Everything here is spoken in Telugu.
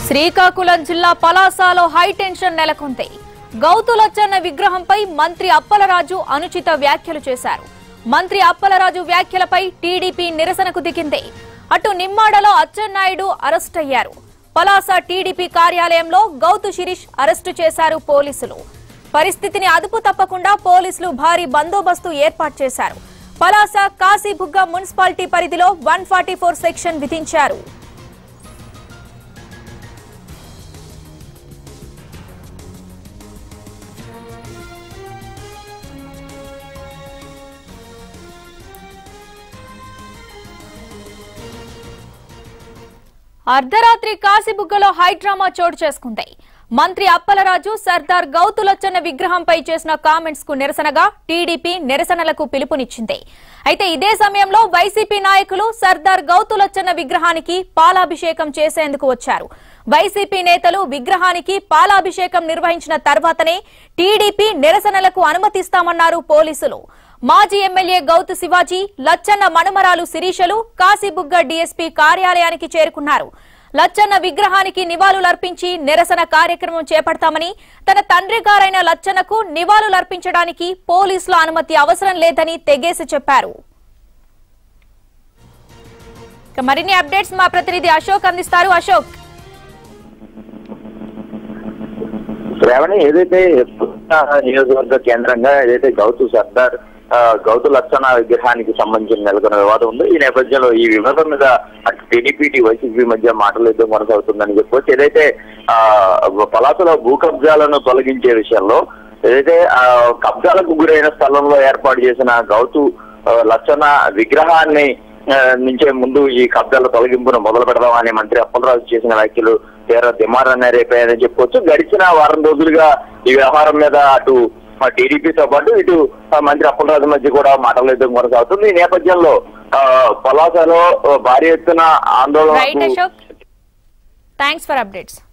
శ్రీకాకుళం జిల్లా పలాసలో హైటెన్షన్ నెలకొంది గౌతులచ్చన్న విగ్రహంపై మంత్రి అప్పలరాజు అనుచిత వ్యాఖ్యలు చేశారు మంత్రి అప్పలరాజు వ్యాఖ్యలపై టీడీపీ నిరసనకు దిగింది అటు నిమ్మాడలో అచ్చెన్నాయుడు అరెస్ట్ అయ్యారు పలాస టీడీపీ కార్యాలయంలో గౌతు శిరీష్ అరెస్టు చేశారు పోలీసులు పరిస్థితిని అదుపు తప్పకుండా పోలీసులు భారీ బందోబస్తు ఏర్పాటు చేశారు పలాస కాశీబుగ్గ మున్సిపాలిటీ పరిధిలో వన్ సెక్షన్ విధించారు అర్ధరాత్రి కాశీబుగ్గలో హైడ్రామా చోటు చేసుకుంది మంత్రి అప్పలరాజు సర్దార్ గౌతులచ్చన్న విగ్రహంపై చేసిన కామెంట్స్ కు నిరసనగా టీడీపీ నిరసనలకు పిలుపునిచ్చింది అయితే ఇదే సమయంలో వైసీపీ నాయకులు సర్దార్ గౌతులచ్చన్న విగ్రహానికి పాలాభిషేకం చేసేందుకు వచ్చారు వైసీపీ నేతలు విగ్రహానికి పాలాభిషేకం నిర్వహించిన తర్వాతనే టీడీపీ నిరసనలకు అనుమతిస్తామన్నారు పోలీసులు మాజీ ఎమ్మెల్యే గౌతు శివాజీ లచ్చన్న మనుమరాలు శిరీషలు కాశీబుగ్గ డీఎస్పీ కార్యాలయానికి చేరుకున్నారు లచ్చన్న విగ్రహానికి నివాళులర్పించి నిరసన కార్యక్రమం చేపడతామని తన తండ్రి గారైన లచ్చన్నకు నివాళులర్పించడానికి పోలీసుల అనుమతి అవసరం లేదని తెగేసి చెప్పారు ఇక మరిన్ని అప్డేట్స్ మా ప్రతినిధి అశోక్ అందిస్తారు అశోక్ శ్రావణి ఏదైతే కృష్ణా నియోజకవర్గ కేంద్రంగా ఏదైతే గౌతు సర్దార్ ఆ, గౌతు లక్షణ విగ్రహానికి సంబంధించిన నెలకొన్న వివాదం ఉందో ఈ నేపథ్యంలో ఈ వివాదం మీద అటు టీడీపీ ఇటు వైసీపీ మధ్య మాటలు యుద్ధం కొనసాగుతుందని చెప్పొచ్చు ఏదైతే ఆ పలాసలో భూ కబ్జాలను తొలగించే విషయంలో ఏదైతే ఆ కబ్జాలకు గురైన స్థలంలో ఏర్పాటు చేసిన గౌతు ఆ, లక్షణ విగ్రహాన్ని ఆ, నుంచే ముందు ఈ కబ్జాల తొలగింపును మొదలు పెడదామని మంత్రి అప్పలరాజు చేసిన వ్యాఖ్యలు తీవ్ర దిమారన్న రేపాయని చెప్పుకోవచ్చు గడిచిన వారం రోజులుగా ఈ వ్యవహారం మీద అటు మా టీడీపీతో పాటు ఇటు ఆ, మంత్రి అప్పలరాజు మధ్య కూడా మాటల యుద్ధం కొనసాగుతుంది ఈ నేపథ్యంలో ఆ, పలాసలో ఆ, భారీ ఎత్తున రైట్ ఆందోళన అశోక్ థ్యాంక్స్ ఫర్ అప్డేట్స్